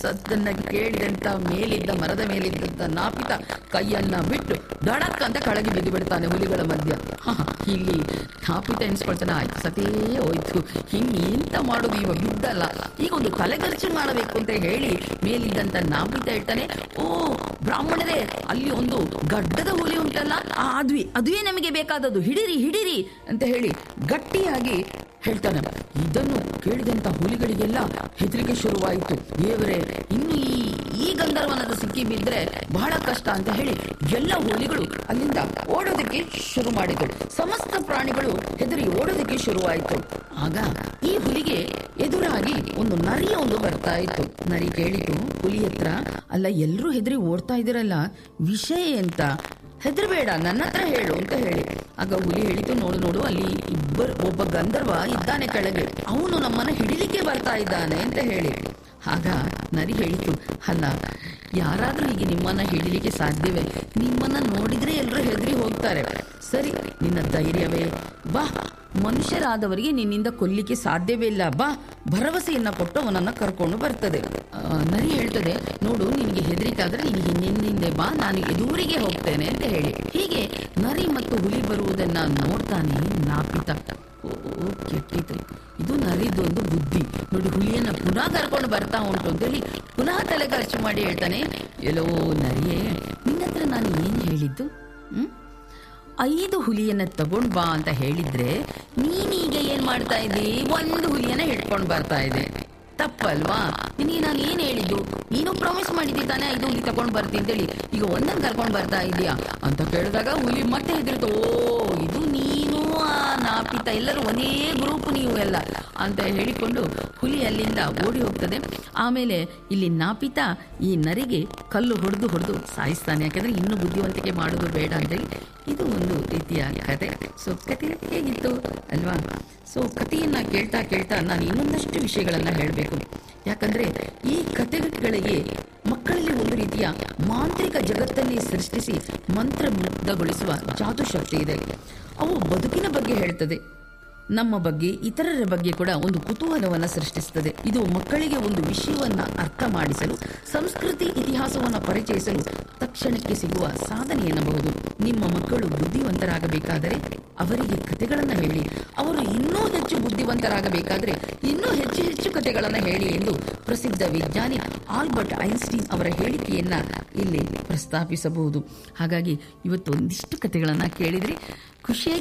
ಸದ್ದನ್ನ ಕೇಳಿದಂತ ಮೇಲಿದ್ದ ಮರದ ಮೇಲಿದ್ದಂತ ನಾಪಿತ ಕೈಯನ್ನ ಬಿಟ್ಟು ಡಡಕ್ ಅಂತ ಕೆಳಗೆ ಬಿದ್ದು ಬಿಡ್ತಾನೆ ಹುಲಿಗಳ ಮಧ್ಯ ಹ, ಇಲ್ಲಿ ನಾಪಿತ ಎನ್ಸ್ಕೊಳ್ತಾನೆ ಆಯ್ತು ಸತೇ ಹೋಯ್ತು ಹಿಂಗ್ ಎಂತ ಮಾಡೋದು ಇವ ಬಿದ್ದಲ್ಲ ಈಗ ಒಂದು ತಲೆಗರ್ಚು ಮಾಡಬೇಕು ಅಂತ ಹೇಳಿ ಮೇಲಿದ್ದಂತ ನಾಪಿತ ಹೇಳ್ತಾನೆ ಓ ಬ್ರಾಹ್ಮಣರೇ ಅಲ್ಲಿ ಒಂದು ಗಡ್ಡದ ಹುಲಿ ಉಂಟಲ್ಲ ಆ ಅದುವೆ ಅದುವೇ ನಮಗೆ ಬೇಕಾದದ್ದು ಹಿಡಿರಿ ಹಿಡಿರಿ ಅಂತ ಹೇಳಿ ಗಟ್ಟಿಯಾಗಿ ಹೇಳ್ತಾನೆ ಇದನ್ನು ಕೇಳಿದಂತ ಹುಲಿಗಳಿಗೆಲ್ಲ ಹೆದರಿಕೆ ಶುರುವಾಯಿತು ದೇವರೇ ಇನ್ನು ಈ ಈ ಗಂಧರ್ವನದ ಸಿಕ್ಕಿ ಬಿದ್ರೆ ಬಹಳ ಕಷ್ಟ ಅಂತ ಹೇಳಿ ಎಲ್ಲ ಹುಲಿಗಳು ಅಲ್ಲಿಂದ ಓಡೋದಕ್ಕೆ ಶುರು ಮಾಡಿದವು ಸಮಸ್ತ ಪ್ರಾಣಿಗಳು ಹೆದರಿ ಓಡೋದಕ್ಕೆ ಶುರುವಾಯಿತು ಆಗ ಈ ಹುಲಿಗೆ ಎದುರಾಗಿ ಒಂದು ನರಿಯ ಒಂದು ಬರ್ತಾ ಇತ್ತು ನರಿ ಕೇಳಿತು ಹುಲಿ ಹತ್ರ ಅಲ್ಲ ಎಲ್ಲರೂ ಹೆದರಿ ಓಡ್ತಾ ಇದ್ದೀರಲ್ಲ ವಿಷಯ ಎಂತ ಹೆದರಬೇಡ ನನ್ನ ಹತ್ರ ಹೇಳು ಅಂತ ಹೇಳಿ ಆಗ ಹುಲಿ ಹೇಳಿತು ನೋಡು ನೋಡು ಅಲ್ಲಿ ಇಬ್ಬರು ಒಬ್ಬ ಗಂಧರ್ವ ಇದ್ದಾನೆ ಕೆಳಗೆ ಅವನು ನಮ್ಮನ್ನ ಹಿಡಿಲಿಕ್ಕೆ ಬರ್ತಾ ಇದ್ದಾನೆ ಅಂತ ಹೇಳಿ ಆಗ ನರಿ ಹೇಳಿತು ಅಲ್ಲ ಯಾರಾದ್ರೂ ಹೀಗೆ ನಿಮ್ಮನ್ನ ಹಿಡಿಲಿಕ್ಕೆ ಸಾಧ್ಯವೇ ನಿಮ್ಮನ್ನ ನೋಡಿದ್ರೆ ಎಲ್ಲರೂ ಹೆದರಿ ಹೋಗ್ತಾರೆ ಸರಿ ನಿನ್ನ ಧೈರ್ಯವೇ ಬಾ ಮನುಷ್ಯರಾದವರಿಗೆ ನಿನ್ನಿಂದ ಕೊಲ್ಲಿಕ್ಕೆ ಸಾಧ್ಯವೇ ಇಲ್ಲ ಬಾ ಭರವಸೆಯನ್ನ ಕೊಟ್ಟು ಅವನನ್ನ ಕರ್ಕೊಂಡು ಬರ್ತದೆ ಆ, ನರಿ ಹೇಳ್ತದೆ ನೋಡು ನಿನಗೆ ಹೆದರಿಕೆ ಆದ್ರೆ ನೀನು ಹಿಂದೆ ಬಾ ನಾನು ಎದುರಿಗೆ ಹೋಗ್ತೇನೆ ಅಂತ ಹೇಳಿ ಹೀಗೆ ನರಿ ಮತ್ತು ಹುಲಿ ಬರುವುದನ್ನ ನೋಡ್ತಾನೆ ನಾಪಿತ ಓ ಓ, ಕೆಟ್ಟಿತು ಇದು ನರಿದೊಂದು ಬುದ್ಧಿ ನೋಡಿ ಹುಲಿಯನ್ನ ಪುನಃ ಕರ್ಕೊಂಡು ಬರ್ತಾ ಉಂಟು ಅಂತ ಹೇಳಿ ಪುನಃ ತಲೆ ಖರ್ಚು ಮಾಡಿ ಹೇಳ್ತಾನೆ ಎಲ್ಲೋ ನರಿಯೇ ನಿನ್ನ ಹತ್ರ ನಾನು ಏನ್ ಹೇಳಿದ್ದು ಹ್ಮ್ ಐದು ಹುಲಿಯನ್ನ ತಗೊಂಡ್ ಬಾ ಅಂತ ಹೇಳಿದ್ರೆ ನೀನೀಗ ಏನ್ ಮಾಡ್ತಾ ಇದ್ದಿ ಒಂದು ಹುಲಿಯನ್ನ ಹಿಡ್ಕೊಂಡ್ ಬರ್ತಾ ಇದೆ ತಪ್ಪಲ್ವಾ ನಿನಗೆ ನಾನು ಏನ್ ಹೇಳಿದ್ದು ನೀನು ಪ್ರಾಮಿಸ್ ಮಾಡಿದ್ದಿ ತಾನೇ ಐದು ಹುಲಿ ತಗೊಂಡ್ ಬರ್ತೀನಿ ಅಂತೇಳಿ ಈಗ ಒಂದನ್ನ ಕರ್ಕೊಂಡ್ ಬರ್ತಾ ಇದೀಯಾ ಅಂತ ಕೇಳಿದಾಗ ಹುಲಿ ಮತ್ತೆ ಹೆದರ್ತು ಓ ಇದು ನೀನು ಆ ನಾಪಿತ ಎಲ್ಲರೂ ಒಂದೇ ಗ್ರೂಪ್ ನೀವು ಎಲ್ಲ ಅಂತ ಹೇಳಿಕೊಂಡು ಹುಲಿ ಅಲ್ಲಿಂದ ಓಡಿ ಹೋಗ್ತದೆ ಆಮೇಲೆ ಇಲ್ಲಿ ನಾಪಿತ ಈ ನರಿಗೆ ಕಲ್ಲು ಹೊಡೆದು ಹೊಡೆದು ಸಾಯಿಸ್ತಾನೆ ಯಾಕಂದ್ರೆ ಇನ್ನು ಬುದ್ಧಿವಂತಿಕೆ ಮಾಡೋದು ಬೇಡ ಅಂತೇಳಿ ಇದು ಒಂದು ರೀತಿಯ ಕತೆ ಸೊ ಕತೆ ಹೇಗಿತ್ತು ಅಲ್ವಾ ಸೊ ಕಥೆಯನ್ನ ಕೇಳ್ತಾ ಕೇಳ್ತಾ ನಾನು ಇನ್ನೊಂದಷ್ಟು ವಿಷಯಗಳನ್ನ ಹೇಳಬೇಕು ಯಾಕಂದ್ರೆ ಈ ಕಥೆಗಳಿಗೆ ಮಕ್ಕಳಲ್ಲಿ ಒಂದು ರೀತಿಯ ಮಾಂತ್ರಿಕ ಜಗತ್ತನ್ನೇ ಸೃಷ್ಟಿಸಿ ಮಂತ್ರಮುಗ್ಧಗೊಳಿಸುವ ಜಾದು ಶಕ್ತಿ ಇದೆ ಅವು ಬದುಕಿನ ಬಗ್ಗೆ ಹೇಳ್ತದೆ ನಮ್ಮ ಬಗ್ಗೆ ಇತರರ ಬಗ್ಗೆ ಕೂಡ ಒಂದು ಕುತೂಹಲವನ್ನ ಸೃಷ್ಟಿಸುತ್ತದೆ ಇದು ಮಕ್ಕಳಿಗೆ ಒಂದು ವಿಷಯವನ್ನ ಅರ್ಥ ಮಾಡಿಸಲು ಸಂಸ್ಕೃತಿ ಇತಿಹಾಸವನ್ನ ಪರಿಚಯಿಸಲು ತಕ್ಷಣಕ್ಕೆ ಸಿಗುವ ಸಾಧನೆ ಎನ್ನಬಹುದು ನಿಮ್ಮ ಮಕ್ಕಳು ಬುದ್ಧಿವಂತರಾಗಬೇಕಾದರೆ ಅವರಿಗೆ ಕಥೆಗಳನ್ನ ಹೇಳಿ ಅವರು ಇನ್ನೂ ಹೆಚ್ಚು ಬುದ್ಧಿವಂತರಾಗಬೇಕಾದ್ರೆ ಇನ್ನೂ ಹೆಚ್ಚು ಹೆಚ್ಚು ಕಥೆಗಳನ್ನ ಹೇಳಿ ಎಂದು ಪ್ರಸಿದ್ಧ ವಿಜ್ಞಾನಿ ಆಲ್ಬರ್ಟ್ ಐನ್ಸ್ಟೀನ್ ಅವರ ಹೇಳಿಕೆಯನ್ನ ಇಲ್ಲಿ ಪ್ರಸ್ತಾಪಿಸಬಹುದು ಹಾಗಾಗಿ ಇವತ್ತು ಒಂದಿಷ್ಟು ಕಥೆಗಳನ್ನ ಕೇಳಿದ್ರಿ ಖುಷಿಯಾಗಿ